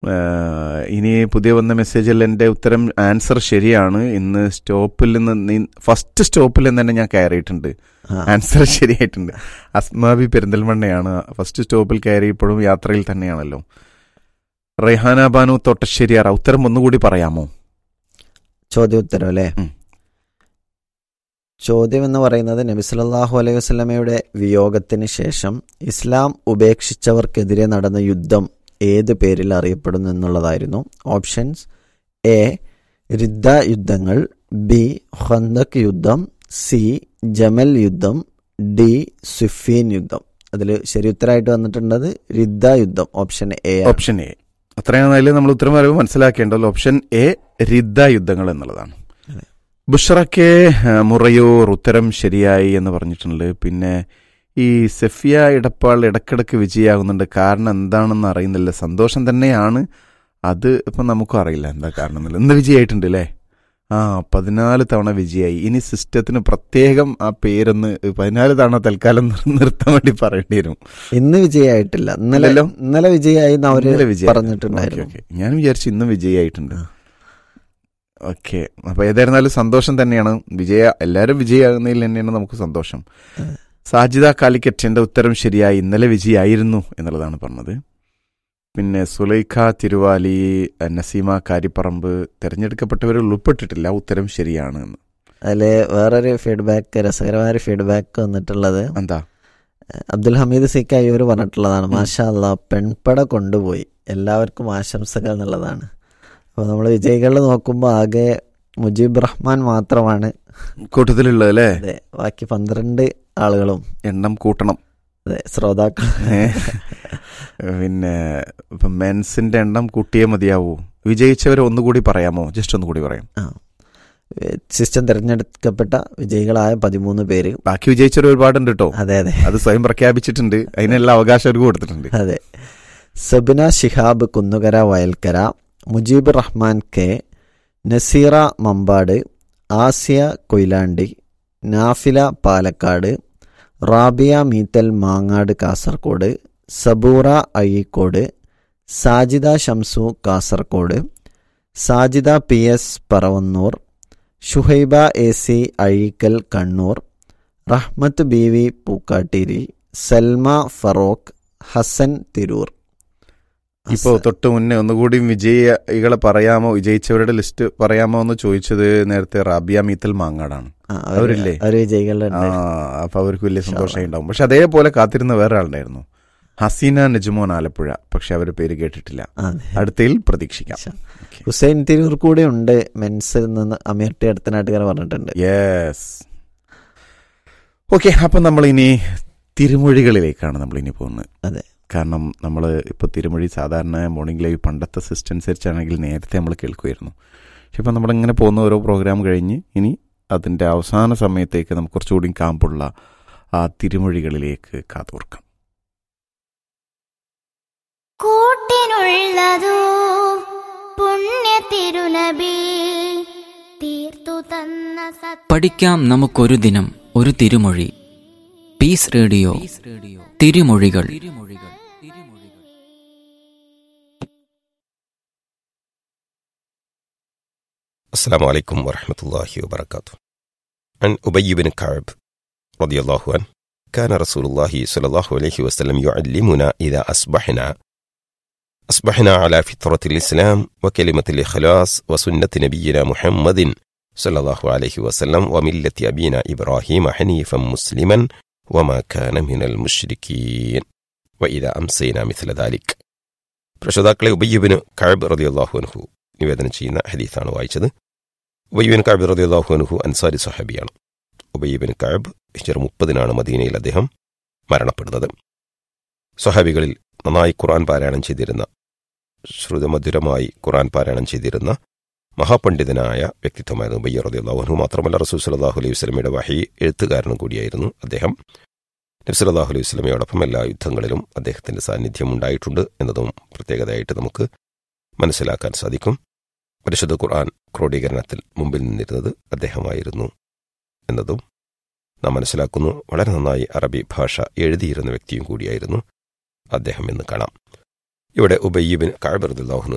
ഏഹ്, ഇനി പുതിയ വന്ന മെസ്സേജിൽ എൻ്റെ ഉത്തരം ആൻസർ ശരിയാണ് ഇന്ന് സ്റ്റോപ്പിൽ നിന്ന് ഫസ്റ്റ് സ്റ്റോപ്പിൽ നിന്ന് തന്നെ ഞാൻ കയറിയിട്ടുണ്ട് ആ, ആൻസർ ശരിയായിട്ടുണ്ട് അസ്മാബി പെരിന്തൽമണ്ണയാണ് ഫസ്റ്റ് സ്റ്റോപ്പിൽ കയറിയപ്പോഴും യാത്രയിൽ തന്നെയാണല്ലോ റെഹാന ബാനു തൊട്ടശ്ശേരിയാർ ഉത്തരം ഒന്നുകൂടി പറയാമോ ചോദ്യോത്തരം അല്ലേ ഉം. ചോദ്യം എന്ന് പറയുന്നത് നബി സല്ലല്ലാഹു അലൈഹി വസല്ലമയുടെ വിയോഗത്തിന് ശേഷം ഇസ്ലാം ഉപേക്ഷിച്ചവർക്കെതിരെ നടന്ന യുദ്ധം ഏത് പേരിൽ അറിയപ്പെടുന്നു എന്നുള്ളതായിരുന്നു ഓപ്ഷൻസ് എ റിദ്ദ യുദ്ധങ്ങൾ ബി ഖന്തക് യുദ്ധം സി ജമൽ യുദ്ധം ഡി സുഫീൻ യുദ്ധം അതിൽ ശരി ഉത്തരമായിട്ട് വന്നിട്ടുള്ളത് റിദ്ദ യുദ്ധം ഓപ്ഷൻ എ ഓപ്ഷൻ എ അത്രയാണെന്നാലും നമ്മൾ ഉത്തരം പറയുമ്പോൾ മനസ്സിലാക്കേണ്ടല്ലോ ഓപ്ഷൻ എ റിദ്ദ യുദ്ധങ്ങൾ എന്നുള്ളതാണ് അതെ. ബുഷറക്കെ ആ, മുറയൂർ ഉത്തരം ശരിയായി എന്ന് പറഞ്ഞിട്ടുണ്ട് പിന്നെ ഈ സെഫിയ ഇടപ്പാൾ ഇടക്കിടക്ക് വിജയാകുന്നുണ്ട് കാരണം എന്താണെന്ന് അറിയുന്നില്ല സന്തോഷം തന്നെയാണ് അത് ഇപ്പം നമുക്കും അറിയില്ല എന്താ കാരണം എന്നുള്ളത് ഇന്ന് വിജയായിട്ടുണ്ട് അല്ലേ ആ പതിനാല് തവണ വിജയായി ഇനി സിസ്റ്റത്തിന് പ്രത്യേകം ആ പേരൊന്ന് പതിനാല് തവണ തൽക്കാലം നിർ- നിർത്താൻ വേണ്ടി പറയേണ്ടി വരും ഇന്ന് വിജയായിട്ടില്ല ഇന്നലെ ഇല്ലല്ലോ. ഇന്നലെ വിജയായി എന്ന് അവര് ഇന്നലെ വിജയം. പറഞ്ഞിട്ടുണ്ടായിരുന്നു ഓക്കേ, ഓക്കേ. ഞാൻ വിചാരിച്ചു ഇന്നും വിജയായിട്ടുണ്ട് ആ. ഓക്കെ അപ്പൊ ഏതായിരുന്നാലും സന്തോഷം തന്നെയാണ് വിജയ എല്ലാവരും വിജയാകുന്നതിൽ തന്നെയാണ് നമുക്ക് സന്തോഷം അതെ. സാജിദ കാലിക്കറ്റിന്റെ ഉത്തരം ശരിയായി ഇന്നലെ വിജയായിരുന്നു എന്നുള്ളതാണ് പറഞ്ഞത് പിന്നെ സുലൈഖ തിരുവാലി അഹ് നസീമ കാരിപ്പറമ്പ് തെരഞ്ഞെടുക്കപ്പെട്ടവരിൽ ഉൾപ്പെട്ടിട്ടില്ല ഉത്തരം ശരിയാണ് എന്ന് അതില് വേറൊരു ഫീഡ്ബാക്ക് രസകരമായ ഒരു ഫീഡ്ബാക്ക് വന്നിട്ടുള്ളത് എന്താ അബ്ദുൽ ഹമീദ് സി കയ്യൂർ പറഞ്ഞിട്ടുള്ളതാണ് മാഷാ അല്ലാ പെൺപട കൊണ്ടുപോയി എല്ലാവർക്കും ആശംസകൾ എന്നുള്ളതാണ് അപ്പോൾ നമ്മൾ വിജയികളിൽ നോക്കുമ്പോൾ ആകെ മുജീബ് റഹ്മാൻ മാത്രമാണ് കൂട്ടത്തിലുള്ളത് അല്ലേ അതെ ബാക്കി പന്ത്രണ്ട് ആളുകളും എണ്ണം കൂട്ടണം അതെ ശ്രോതാക്കൾ ഏ? പിന്നെ ഇപ്പം മെൻസിന്റെ എണ്ണം കൂട്ടിയേ മതിയാവൂ വിജയിച്ചവരെ ഒന്നുകൂടി പറയാമോ ജസ്റ്റ് ഒന്നുകൂടി പറയാം സിസ്റ്റം തിരഞ്ഞെടുക്കപ്പെട്ട വിജയികളായ പതിമൂന്ന് പേര് ബാക്കി വിജയിച്ചവർ ഒരുപാടുണ്ട് കേട്ടോ അതെ അതെ അത് സ്വയം പ്രഖ്യാപിച്ചിട്ടുണ്ട് അതിനെല്ലാം അവകാശം അവർക്ക് കൊടുത്തിട്ടുണ്ട് അതെ Sabina Shihab Kunnukara Vayalkkara Mujeeb Rahman K Naseera Mampad Asiya Koyilandy Nafila Palakkad Rabiya Meethal Mangad Kasaragod Saboora Azhikode Sajida Shamsu Kasaragod Sajida P S Paravannur Shuhaiba A C Azhikkal Kannur Rahmath B V Pookkattiri Salma Feroke Hassan Tirur ഇപ്പോ തൊട്ട് മുന്നേ ഒന്നുകൂടി വിജയികളെ പറയാമോ വിജയിച്ചവരുടെ ലിസ്റ്റ് പറയാമോ എന്ന് ചോദിച്ചത് നേരത്തെ റാബിയ മീത്തൽ മാങ്ങാടാണ് ആ, അവര് അവരില്ലേ? അവര് വിജയികളുണ്ട് ആ അപ്പൊ അവർക്ക് വലിയ സന്തോഷമായി ഉണ്ടാവും പക്ഷെ അതേപോലെ കാത്തിരുന്ന വേറെ ആളുണ്ടായിരുന്നു ഹസീന നജ്മോൻ ആലപ്പുഴ പക്ഷെ അവരുടെ പേര് കേട്ടിട്ടില്ല അതെ. അടുത്തയിൽ പ്രതീക്ഷിക്കാം Okay. ഹുസൈൻ തിരൂർ കൂടെ ഉണ്ട് മെൻസിൽ നിന്ന് അമീർ ടി അടുത്തനാട്ടുകാർ പറഞ്ഞിട്ടുണ്ട് യെസ് ഓക്കെ അപ്പം നമ്മൾ ഇനി തിരുമൊഴികളിലേക്കാണ് നമ്മൾ ഇനി പോകുന്നത് അതെ. കാരണം നമ്മൾ ഇപ്പോൾ തിരുമൊഴി സാധാരണ മോർണിംഗ് ലൈവ് പണ്ടത്തെ സിസ്റ്റം അനുസരിച്ചാണെങ്കിൽ നേരത്തെ നമ്മൾ കേൾക്കുമായിരുന്നു പക്ഷെ ഇപ്പം നമ്മളിങ്ങനെ പോകുന്ന ഓരോ പ്രോഗ്രാം കഴിഞ്ഞ് ഇനി അതിൻ്റെ അവസാന സമയത്തേക്ക് നമുക്ക് കുറച്ചുകൂടി കാമ്പുള്ള ആ തിരുമൊഴികളിലേക്ക് കാതോർക്കാം കൂട്ടിനുള്ളതോ പുണ്യ തിരുനബി തീർത്തു തന്ന സത് പഠിക്കാം നമുക്കൊരു ദിനം ഒരു തിരുമൊഴി പീസ് റേഡിയോ തിരുമൊഴികൾ السلام عليكم ورحمة الله وبركاته عن أبي بن كعب رضي الله عنه كان رسول الله صلى الله عليه وسلم يعلمنا إذا أصبحنا أصبحنا على فطرة الإسلام وكلمة الإخلاص وسنة نبينا محمد صلى الله عليه وسلم وملة أبينا إبراهيم حنيفا مسلما وما كان من المشركين وإذا أمسينا مثل ذلك പ്രശോതാക്കളെ ഉബയ്യബിന് കഴബ് റതിയല്ലാഹു അൻഹു നിവേദനം ചെയ്യുന്ന ഹദീസാണ് വായിച്ചത് ഉബയ്യബിൻ കഅബ് റളിയല്ലാഹു അൻഹു അൻസാരി സഹാബിയാണ് ഉബയ്യബിൻ കഅബ് ഹിജർ മുപ്പതിനാണ് മദീനയിൽ അദ്ദേഹം മരണപ്പെടുന്നത് സ്വഹാബികളിൽ നന്നായി ഖുർആൻ പാരായണം ചെയ്തിരുന്ന ശ്രുതമധുരമായി ഖുർആൻ പാരായണം ചെയ്തിരുന്ന മഹാപണ്ഡിതനായ വ്യക്തിത്വമായിരുന്നു ഉബയ്യ റളിയല്ലാഹു അൻഹു മാത്രമല്ല റസൂൽ സല്ലല്ലാഹു അലൈഹി വസല്ലമയുടെ വഹി എഴുത്തുകാരനും കൂടിയായിരുന്നു അദ്ദേഹം നബി സല്ലല്ലാഹു അലൈഹി വസല്ലമയോടൊപ്പം എല്ലാ യുദ്ധങ്ങളിലും അദ്ദേഹത്തിന്റെ സാന്നിധ്യം ഉണ്ടായിട്ടുണ്ട് എന്നതും പ്രത്യേകതയായിട്ട് നമുക്ക് മനസ്സിലാക്കാൻ സാധിക്കും പരിശുദ്ധ ഖുർആൻ ക്രോഡീകരണത്തിൽ മുമ്പിൽ നിന്നിരുന്നത് അദ്ദേഹമായിരുന്നു എന്നതും നാം മനസ്സിലാക്കുന്നു വളരെ നന്നായി അറബി ഭാഷ എഴുതിയിരുന്ന വ്യക്തിയും കൂടിയായിരുന്നു അദ്ദേഹം എന്ന് കാണാം ഇവിടെ ഉബയ്യബിൻ കാഴ്ബർദുല്ലാഹു